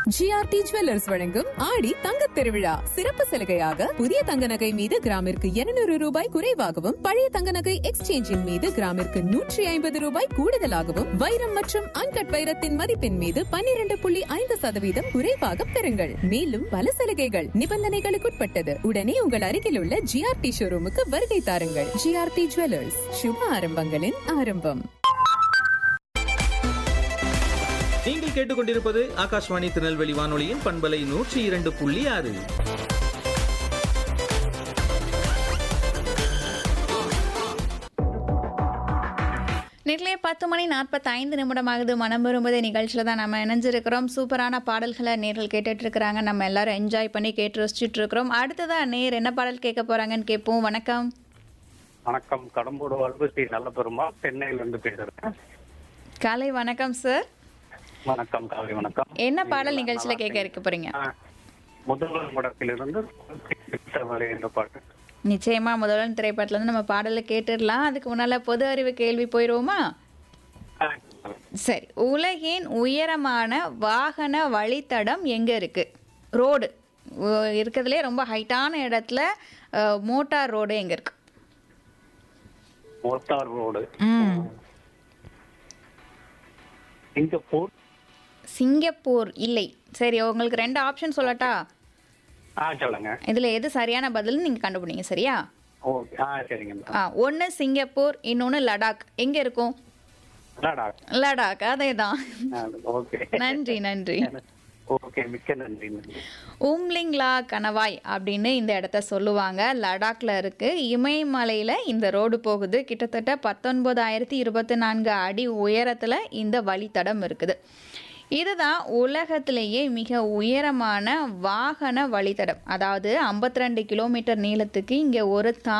GRT jewellers வழங்கும் ஆடி தங்கத் திருவிழா சிறப்பு சலுகையாக புதிய தங்க நகை மீது கிராமிற்கு 200 ரூபாய் குறைவாகவும் பழைய தங்க நகை எக்ஸ்சேஞ்சின் மீது கிராமிற்கு நூற்றி ஐம்பது ரூபாய் கூடுதலாகவும் வைரம் மற்றும் அன்கட் வைரத்தின் மதிப்பின் மீது 12.5% புள்ளி ஐந்து சதவீதம் குறைவாக பெறுங்கள் மேலும் பல சலுகைகள் நிபந்தனைகளுக்குட்பட்டது உடனே உங்கள் அருகில் உள்ள ஜிஆர்டி ஷோரூமுக்கு வருகை தாருங்கள் ஜிஆர்டி ஜுவல்லர்ஸ் சுப ஆரம்பங்களின் ஆரம்பம் நீங்கள் கேட்டுக்கொண்டிருப்பது ஆகாஷ்வாணி திருநெல்வேலி வானொலியின் பண்பலை நூற்றி இரண்டு புள்ளி ஆறு நேரிலே பத்து மணி நாற்பத்தைந்து நிமிடமாகுது மனம் விரும்புதே நிகழ்ச்சியில் தான் நம்ம இணைஞ்சிருக்கிறோம் சூப்பரான பாடல்களை நேரில் கேட்டுட்டு இருக்கிறாங்க நம்ம எல்லாரும் என்ஜாய் பண்ணி கேட்டு ரசிச்சுட்டு இருக்கிறோம் அடுத்ததா நேர் என்ன பாடல் கேட்க போறாங்கன்னு கேட்போம் வணக்கம் வணக்கம் கடம்பூர் வல்பசி நல்ல பெருமாள் சென்னையில இருந்து பேசுறேன் காலை வணக்கம் சார் வணக்கம் காலை வணக்கம் என்ன பாடல் நிகழ்ச்சியில கேட்க இருக்க போறீங்க ஆ, முதல்வர் முடக்கிலிருந்து வரை என்ற பாட்டு நிச்சயமா முதல்வன் திரைப்படத்துல இருந்து நம்ம பாடலை கேட்டுடலாம் அதுக்கு முன்னால பொது அறிவு கேள்வி போயிடுவோமா ஆ, சரி உலகின் உயரமான வாகன வழித்தடம் எங்க இருக்கு ரோடு உ- இருக்கிறதுலே ரொம்ப ஹைட்டான இடத்துல அஹ், மோட்டார் ரோடு எங்க இருக்கு மோட்டார் ரோடு ம் சிங்கப்பூர் சிங்கப்பூர் இல்லை சரி உங்களுக்கு ரெண்டு ஆப்ஷன் சொல்லட்டா ஆ சொல்லுங்க இதுல எது சரியான பதில்னு நீங்க கண்டுபிடிங்க சரியா ஓகே ஆ சரிங்க ஆ ஒன்று சிங்கப்பூர் இன்னொன்று லடாக் எங்க இருக்கும் லடாக் லடாக் அதே தான் ஆ, ஓகே நன்றி நன்றி ஓகே மிக்க நன்றி நன்றி உம்லிங்லா கணவாய் அப்படின்னு இந்த இடத்த சொல்லுவாங்க லடாக்ல இருக்கு இமயமலையில இந்த ரோடு போகுது கிட்டத்தட்ட பத்தொன்பதாயிரத்தி இருபத்தி நான்கு அடி உயரத்துல இந்த வழித்தடம் இருக்குது இதுதான் உலகத்திலேயே மிக உயரமான வாகன வழித்தடம் அதாவது 52 கிலோமீட்டர் நீளத்துக்கு இங்க ஒரு தா